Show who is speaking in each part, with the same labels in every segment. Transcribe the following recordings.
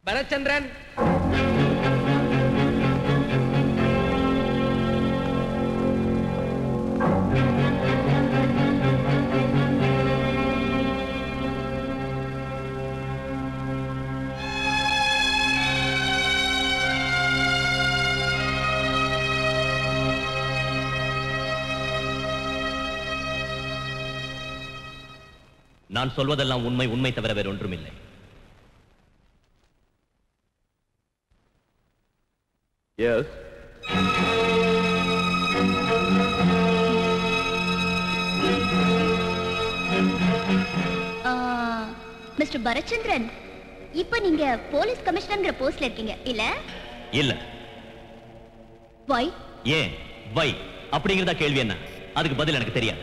Speaker 1: பரச்சந்திரன்
Speaker 2: நான் சொல்வதெல்லாம் உண்மை உண்மை தவிர வேறு ஒன்றுமில்லை
Speaker 3: எஸ்
Speaker 4: மிஸ்டர் பரச்சந்திரன் இப்ப நீங்க போலீஸ் கமிஷனர்ங்கிற போஸ்ட்ல இருக்கீங்க இல்ல
Speaker 2: இல்ல
Speaker 4: வை
Speaker 2: ஏன் வை அப்படிங்கிறதா கேள்வி என்ன அதுக்கு பதில் எனக்கு தெரியாது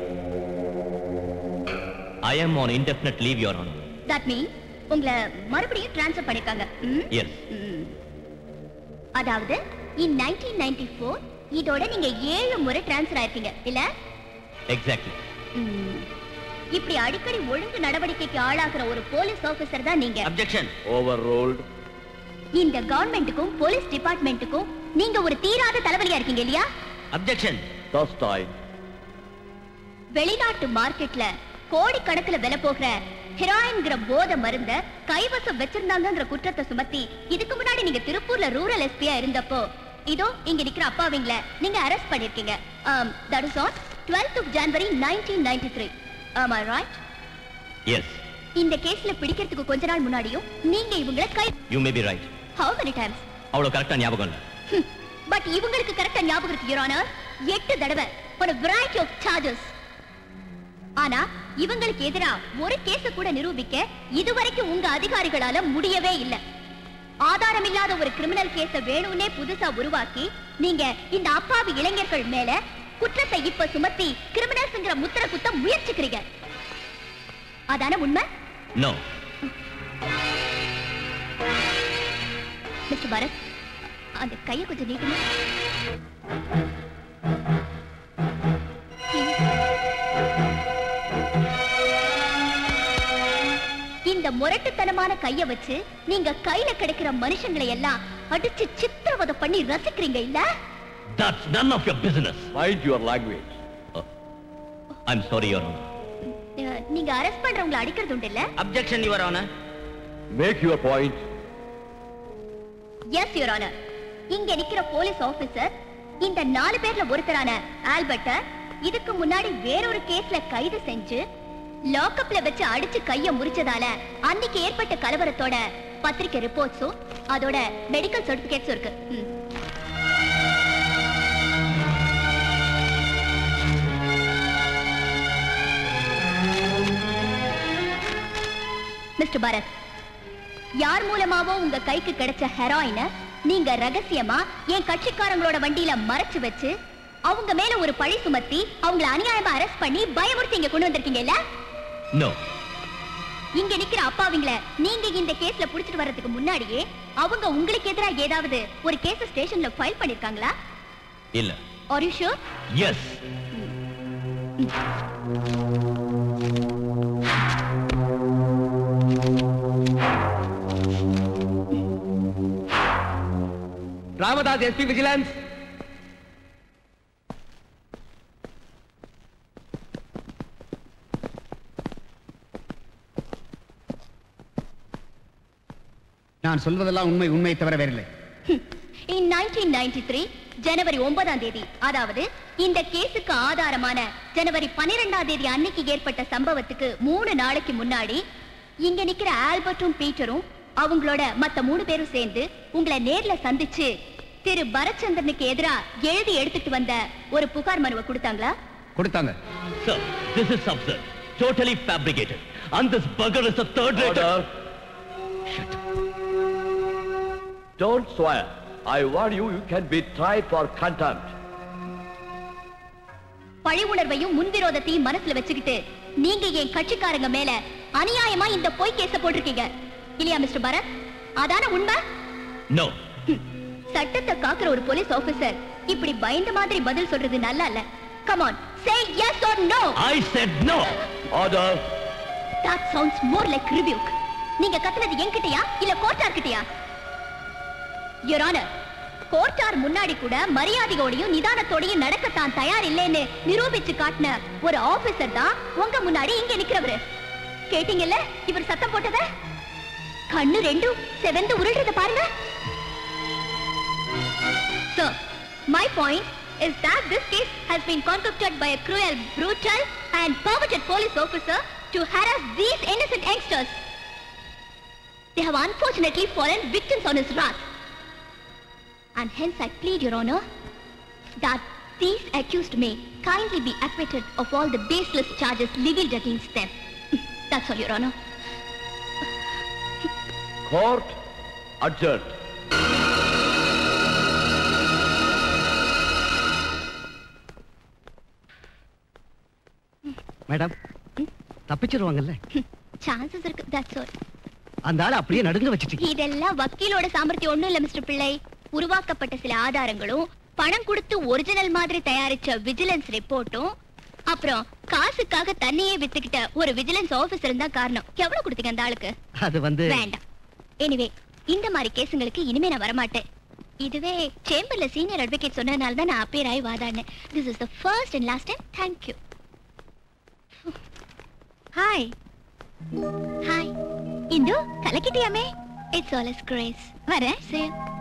Speaker 2: I am on indefinite leave your honour
Speaker 4: that mean உங்களை மறுபடியும் ட்ரான்ஸ்ஃபர் பண்ணிருக்காங்க ம்?
Speaker 2: எஸ்
Speaker 4: ம். அதாவது இன் 1994 இதோட நீங்க ஏழு முறை ட்ரான்ஸ்ஃபர் ஆயிருக்கீங்க இல்ல
Speaker 2: எக்ஸாக்ட்லி
Speaker 4: ம். இப்படி அடிக்கடி ஒழுங்கு நடவடிக்கைக்கு ஆளாகிற ஒரு போலீஸ் ஆபீசர் தான் நீங்க
Speaker 2: அப்ஜெக்ஷன்
Speaker 3: ஓவர் ரோல்டு
Speaker 4: இந்த கவர்மெண்ட்டுக்கும் போலீஸ் டிபார்ட்மெண்ட்டுக்கும் நீங்க ஒரு தீராத தலைவலியா இருக்கீங்க இல்லையா
Speaker 2: அப்ஜெக்ஷன்
Speaker 3: தஸ்டாய்
Speaker 4: வெளிநாட்டு மார்க்கெட்ல கோடி கணக்குல விலை போகிற ஹெராயின்ங்கிற போத மருந்த கைவசம் வச்சிருந்தாங்கங்கிற குற்றத்தை சுமத்தி இதுக்கு முன்னாடி நீங்க திருப்பூர்ல ரூரல் எஸ்பியா இருந்தப்போ இதோ இங்க நிக்கிற அப்பாவிங்கள நீங்க அரெஸ்ட் பண்ணிருக்கீங்க that is on 12th of January 1993 ஆமா ரைட்
Speaker 2: எஸ்
Speaker 4: இந்த கேஸ்ல பிடிக்கிறதுக்கு கொஞ்ச நாள் முன்னாடியும் நீங்க இவங்கள கை
Speaker 2: you may be right
Speaker 4: how many times
Speaker 2: அவ்வளவு கரெக்டா ஞாபகம் இல்ல
Speaker 4: பட் இவங்களுக்கு கரெக்டா ஞாபகம் இருக்கு யுவர் ஆனர் எட்டு தடவை ஒரு variety of charges ஆனா இவங்களுக்கு எதிரா ஒரு கேஸ கூட நிரூபிக்க இதுவரைக்கும் உங்க அதிகாரிகளால முடியவே இல்ல ஆதாரம் இல்லாத ஒரு கிரிமினல் கேஸ வேணும்னே புதுசா உருவாக்கி நீங்க இந்த அப்பாவி இளைஞர்கள் மேல குற்றத்தை இப்ப சுமத்தி கிரிமினல்ஸ்ங்கிற முத்திர குத்த முயற்சிக்கிறீங்க அதான உண்மை
Speaker 2: நோ
Speaker 4: மிஸ்டர் பரத் அந்த கையை கொஞ்சம் நீட்டுங்க இந்த முரட்டுத்தனமான கைய வச்சு நீங்க கையில கிடைக்கிற மனுஷங்களை எல்லாம் அடிச்சு சித்திரவதை பண்ணி ரசிக்கிறீங்க இல்ல
Speaker 2: that's none of your business
Speaker 3: mind your language
Speaker 2: I am sorry your honour
Speaker 4: ah, நீங்க அரெஸ்ட் பண்றவங்களை அடிக்கிறது உண்டு இல்ல
Speaker 2: objection your honour
Speaker 3: make your point
Speaker 4: yes your honour இங்க நிக்கிற போலீஸ் ஆபீசர் இந்த நாலு பேர்ல ஒருத்தரான ஆல்பர்ட்ட இதுக்கு முன்னாடி வேறொரு கேஸ்ல கைது செஞ்சு லாக்அப்ல வச்சு அடிச்சு கைய முறிச்சதால அன்னைக்கு ஏற்பட்ட கலவரத்தோட பத்திரிக்கை ரிப்போர்ட்ஸும் அதோட மெடிக்கல் சர்டிபிகேட்ஸும் இருக்கு ம். மிஸ்டர் பரத் யார் மூலமாவோ உங்க கைக்கு கிடைச்ச ஹெராயின நீங்க ரகசியமா என் கட்சிக்காரங்களோட வண்டியில மறைச்சு வச்சு அவங்க மேல ஒரு பழி சுமத்தி அவங்கள அநியாயமா அரெஸ்ட் பண்ணி பயமுறுத்தி இங்க கொண்டு வந்திருக்கீங்கல்ல
Speaker 2: நோ
Speaker 4: இங்க நிக்கிற அப்பாவிங்கள நீங்க இந்த கேஸ்ல புடிச்சிட்டு வர்றதுக்கு முன்னாடியே அவங்க உங்களுக்கு எதிரா ஏதாவது ஒரு கேஸ் ஸ்டேஷன்ல ஃபைல் பண்ணிருக்காங்களா
Speaker 2: இல்ல
Speaker 4: are you sure
Speaker 2: yes
Speaker 1: Ramadas SP vigilance
Speaker 5: நான் சொல்வதெல்லாம் உண்மை உண்மை தவிர வேறில்லை
Speaker 4: இன் 1993 ஜனவரி ஒன்பதாம் தேதி அதாவது இந்த கேஸுக்கு ஆதாரமான ஜனவரி பன்னிரெண்டாம் தேதி அன்னைக்கு ஏற்பட்ட சம்பவத்துக்கு மூணு நாளைக்கு முன்னாடி இங்க நிக்கிற ஆல்பர்ட்டும் பீட்டரும் அவங்களோட மத்த மூணு பேரும் சேர்ந்து உங்களை நேர்ல சந்திச்சு திரு பரச்சந்திரனுக்கு எதிரா எழுதி எடுத்துட்டு வந்த ஒரு புகார் மனுவை கொடுத்தாங்களா
Speaker 5: கொடுத்தாங்க
Speaker 2: Sir, this is absurd. Totally fabricated. And this bugger is a third rater.
Speaker 3: Order. Don't swear. I warn you, you can be tried for contempt.
Speaker 4: பழி உணர்வையும் முன்விரோதத்தையும் மனசுல வச்சுக்கிட்டு நீங்க என் கட்சிக்காரங்க மேல அநியாயமா இந்த பொய் கேஸ போட்டிருக்கீங்க இல்லையா மிஸ்டர் பரத் அதான உண்மை
Speaker 2: No.
Speaker 4: சட்டத்தை காக்குற ஒரு போலீஸ் ஆபீசர் இப்படி பயந்த மாதிரி பதில் சொல்றது நல்லா இல்ல come on say yes or no
Speaker 2: I said no.
Speaker 3: Order.
Speaker 4: That sounds more like rebuke நீங்க கத்துனது என்கிட்டயா இல்ல கோர்ட்டார் கிட்டயா யுவர் ஆனர் கோர்ட்டார் முன்னாடி கூட மரியாதையோடையும் நிதானத்தோடையும் நடக்கத்தான் தயார் இல்லைன்னு நிரூபிச்சு காட்டின ஒரு ஆபீசர் தான் உங்க முன்னாடி இங்க நிக்கிறவரு கேட்டீங்கல்ல இவர் சத்தம் போட்டத கண்ணு ரெண்டும் செவந்து உருள்றத பாருங்க Sir, my point is that this case has been concocted by a cruel, brutal and perverted police officer to harass these innocent youngsters. They have unfortunately fallen victims on his wrath. And hence I plead, Your Honor, that these accused may kindly be acquitted of all the baseless charges leveled against them. That's all, Your Honor.
Speaker 3: Court adjourned.
Speaker 1: Madam தப்பிச்சிருவாங்கல்ல
Speaker 4: Chances இருக்கு, that's all.
Speaker 1: அந்த ஆளை அப்படியே நடுங்க வச்சுட்டீங்க
Speaker 4: இதெல்லாம் வக்கீலோட சாமர்த்தியம் ஒண்ணும் இல்ல மிஸ்டர் பிள்ளை உருவாக்கப்பட்ட சில ஆதாரங்களும் பணம் கொடுத்து ஒரிஜினல் மாதிரி தயாரிச்ச விஜிலன்ஸ் ரிப்போர்ட்டும் அப்புறம் காசுக்காக தண்ணியே வித்துக்கிட்ட ஒரு விஜிலன்ஸ் ஆபீசர் தான் காரணம் எவ்வளவு கொடுத்தீங்க அந்த ஆளுக்கு
Speaker 1: அது வந்து
Speaker 4: வேண்டாம் எனிவே இந்த மாதிரி கேஸுங்களுக்கு இனிமே நான் வரமாட்டேன் இதுவே சேம்பர்ல சீனியர் அட்வொகேட் சொன்னதுனால தான் நான் அப்பியர் ஆகி வாதாடினேன் this is the first and last time thank you hi hi Indhu கலக்கிட்டியாமே இட்ஸ் ஆல் இஸ் கிரேஸ் வரேன் சரி